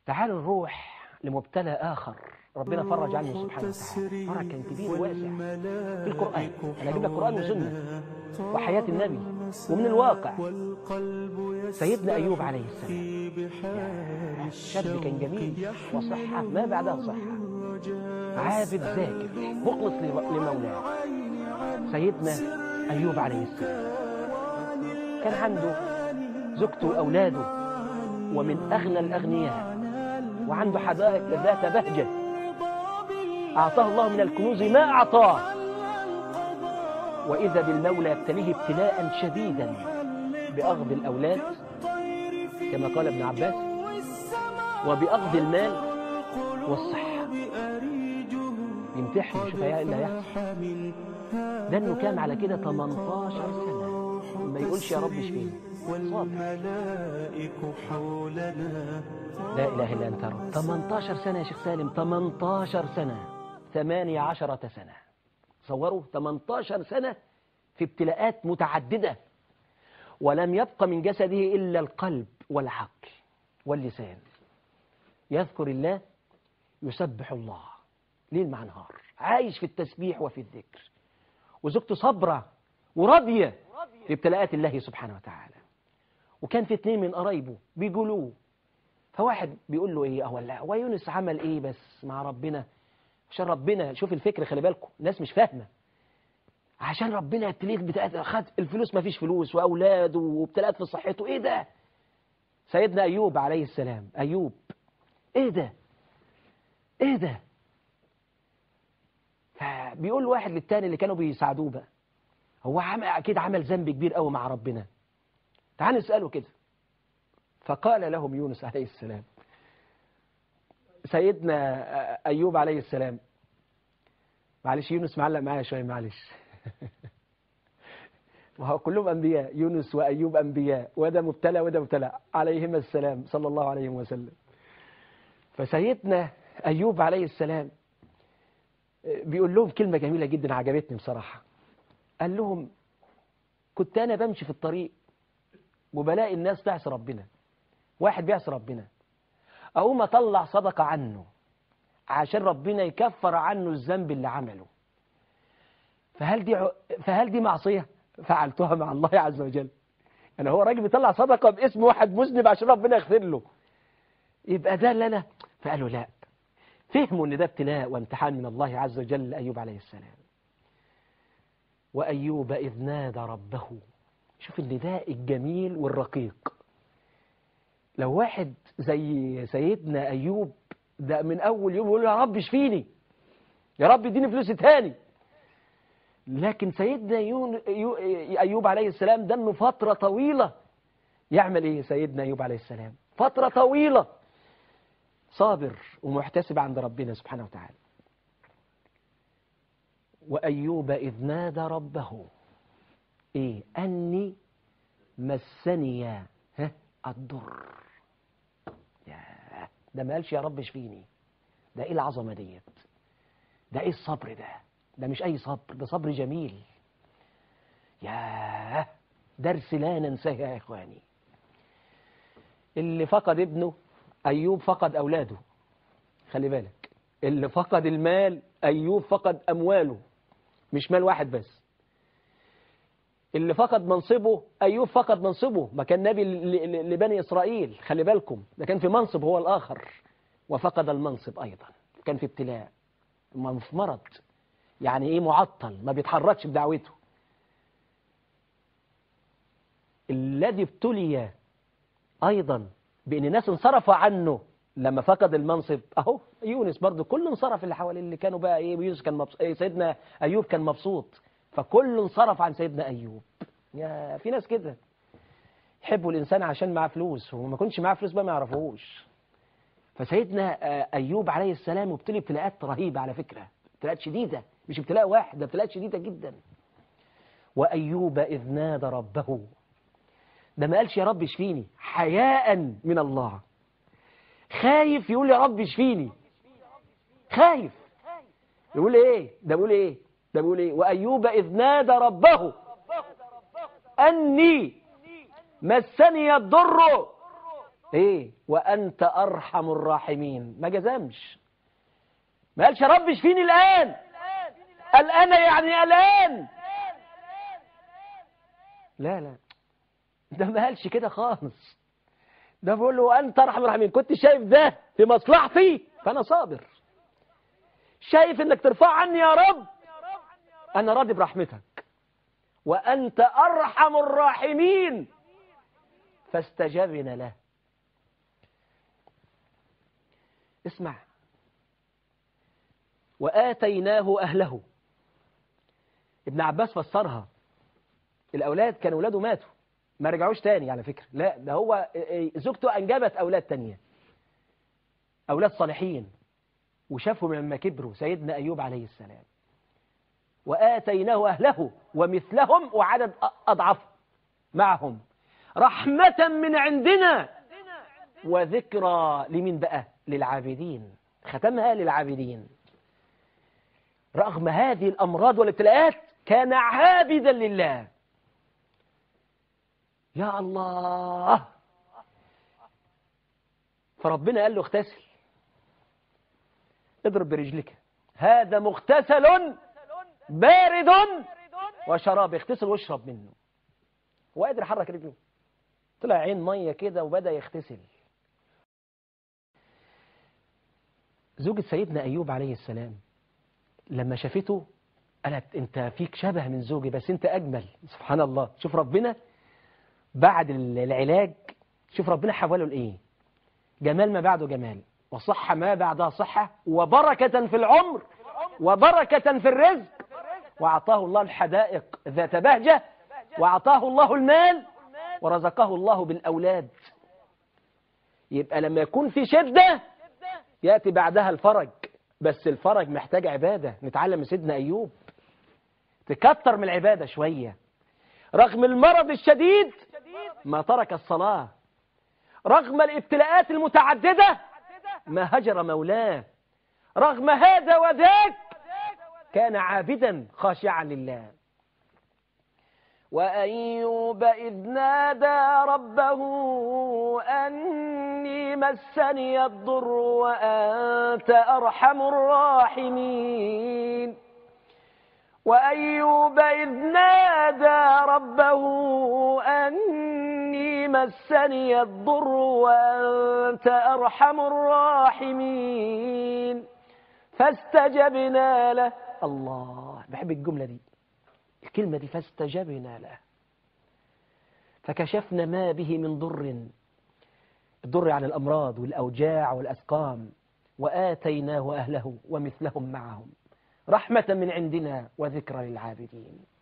تعالوا نروح لمبتلى آخر ربنا فرج عنه سبحانه وتعالى فرج كان كبير واسع في القرآن أنا أجيب لك قرآن وسنة وحياة النبي ومن الواقع سيدنا أيوب عليه السلام شاب كان جميل وصحة ما بعدها صحة عابد ذاكر مخلص لمولاه سيدنا أيوب عليه السلام كان عنده زوجته وأولاده ومن أغنى الأغنياء وعنده حدائق ذات بهجة أعطاه الله من الكنوز ما أعطاه وإذا بالمولى يبتليه ابتلاء شديدا بأخذ الأولاد كما قال ابن عباس وبأخذ المال والصحة يمتحن شوف ايه اللي هيحصل ده انه كان على كده 18 سنة ما يقولش يا رب اشفيني لا إله إلا أنت رب 18 سنة يا شيخ سالم 18 سنة 18 سنة تصوروا 18 سنة في ابتلاءات متعددة ولم يبق من جسده إلا القلب والعقل واللسان يذكر الله يسبح الله ليل مع نهار عايش في التسبيح وفي الذكر وزوجته صبرة وراضية في ابتلاءات الله سبحانه وتعالى وكان في اتنين من قرايبه بيقولوه فواحد بيقول له ايه اه لا هو يونس عمل ايه بس مع ربنا عشان ربنا شوف الفكر خلي بالكم الناس مش فاهمه عشان ربنا يبتليك بتاعت خد الفلوس ما فيش فلوس واولاده وابتلاءات في صحته ايه ده سيدنا ايوب عليه السلام ايوب ايه ده ايه ده فبيقول واحد للتاني اللي كانوا بيساعدوه بقى هو عمل اكيد عمل ذنب كبير قوي مع ربنا تعال نساله كده فقال لهم يونس عليه السلام سيدنا أيوب عليه السلام معلش يونس معلق معايا شوية معلش وهو كلهم أنبياء يونس وأيوب أنبياء وده مبتلى وده مبتلى عليهما السلام صلى الله عليه وسلم فسيدنا أيوب عليه السلام بيقول لهم كلمة جميلة جدا عجبتني بصراحة قال لهم كنت أنا بمشي في الطريق وبلاقي الناس تعصي ربنا واحد بيعصي ربنا أقوم أطلع صدقة عنه عشان ربنا يكفر عنه الذنب اللي عمله فهل دي فهل دي معصية فعلتها مع الله عز وجل يعني هو راجل بيطلع صدقة باسم واحد مذنب عشان ربنا يغفر له يبقى ده اللي أنا فقالوا لا فهموا ان ده ابتلاء وامتحان من الله عز وجل لأيوب عليه السلام وأيوب إذ نادى ربه شوف النداء الجميل والرقيق لو واحد زي سيدنا أيوب ده من أول يوم يقول يا رب اشفيني يا رب اديني فلوس تاني لكن سيدنا يون... يو... أيوب عليه السلام ده انه فترة طويلة يعمل ايه سيدنا أيوب عليه السلام فترة طويلة صابر ومحتسب عند ربنا سبحانه وتعالى وأيوب إذ نادى ربه إيه أني مسني ها الضر يا ده ما قالش يا رب اشفيني ده إيه العظمة ديت ده إيه الصبر ده ده مش أي صبر ده صبر جميل يا درس لا ننساه يا إخواني اللي فقد ابنه أيوب فقد أولاده خلي بالك اللي فقد المال أيوب فقد أمواله مش مال واحد بس اللي فقد منصبه أيوب فقد منصبه ما كان نبي لبني إسرائيل خلي بالكم ده كان في منصب هو الآخر وفقد المنصب أيضا كان في ابتلاء في مرض يعني إيه معطل ما بيتحركش بدعوته الذي ابتلي أيضا بأن الناس انصرفوا عنه لما فقد المنصب اهو يونس برضه كله انصرف اللي حواليه اللي كانوا بقى ايه يونس كان مبسوط إيه سيدنا ايوب كان مبسوط فكله انصرف عن سيدنا ايوب يا في ناس كده يحبوا الانسان عشان معاه فلوس وما كنش معاه فلوس بقى ما يعرفوش فسيدنا ايوب عليه السلام ابتلي ابتلاءات رهيبه على فكره ابتلاءات شديده مش ابتلاء واحد ده ابتلاءات شديده جدا وايوب اذ نادى ربه ده ما قالش يا رب اشفيني حياء من الله خايف يقول يا رب اشفيني خايف يقول ايه ده بيقول ايه ده بيقول ايه وايوب اذ نادى ربه اني مسني الضر ايه وانت ارحم الراحمين ما جزمش ما قالش يا رب اشفيني الان الان يعني الان لا لا ده ما قالش كده خالص ده بيقول له انت ارحم الراحمين كنت شايف ده في مصلحتي فانا صابر شايف انك ترفع عني يا رب انا راضي برحمتك وانت ارحم الراحمين فاستجبنا له اسمع وآتيناه أهله ابن عباس فسرها الأولاد كانوا أولاده ماتوا ما رجعوش تاني على فكرة لا ده هو زوجته أنجبت أولاد تانية أولاد صالحين وشافوا لما كبروا سيدنا أيوب عليه السلام وآتيناه أهله ومثلهم وعدد أضعف معهم رحمة من عندنا وذكرى لمن بقى للعابدين ختمها للعابدين رغم هذه الأمراض والابتلاءات كان عابدا لله يا الله فربنا قال له اغتسل اضرب برجلك هذا مغتسل بارد وشراب اغتسل واشرب منه هو قادر يحرك رجله طلع عين ميه كده وبدا يغتسل زوجة سيدنا أيوب عليه السلام لما شافته قالت انت فيك شبه من زوجي بس انت أجمل سبحان الله شوف ربنا بعد العلاج شوف ربنا حوله لإيه جمال ما بعده جمال وصحة ما بعدها صحة وبركة في العمر وبركة في الرزق وأعطاه الله الحدائق ذات بهجة وأعطاه الله المال ورزقه الله بالأولاد يبقى لما يكون في شدة يأتي بعدها الفرج بس الفرج محتاج عبادة نتعلم من سيدنا أيوب تكتر من العبادة شوية رغم المرض الشديد ما ترك الصلاة رغم الابتلاءات المتعددة ما هجر مولاه رغم هذا وذاك كان عابدا خاشعا لله وأيوب إذ نادى ربه أني مسني الضر وأنت أرحم الراحمين وأيوب إذ نادى ربه أني مسني الضر وأنت أرحم الراحمين فاستجبنا له الله بحب الجملة دي الكلمة دي فاستجبنا له فكشفنا ما به من ضر الضر عن الأمراض والأوجاع والأسقام وآتيناه أهله ومثلهم معهم رحمة من عندنا وذكرى للعابدين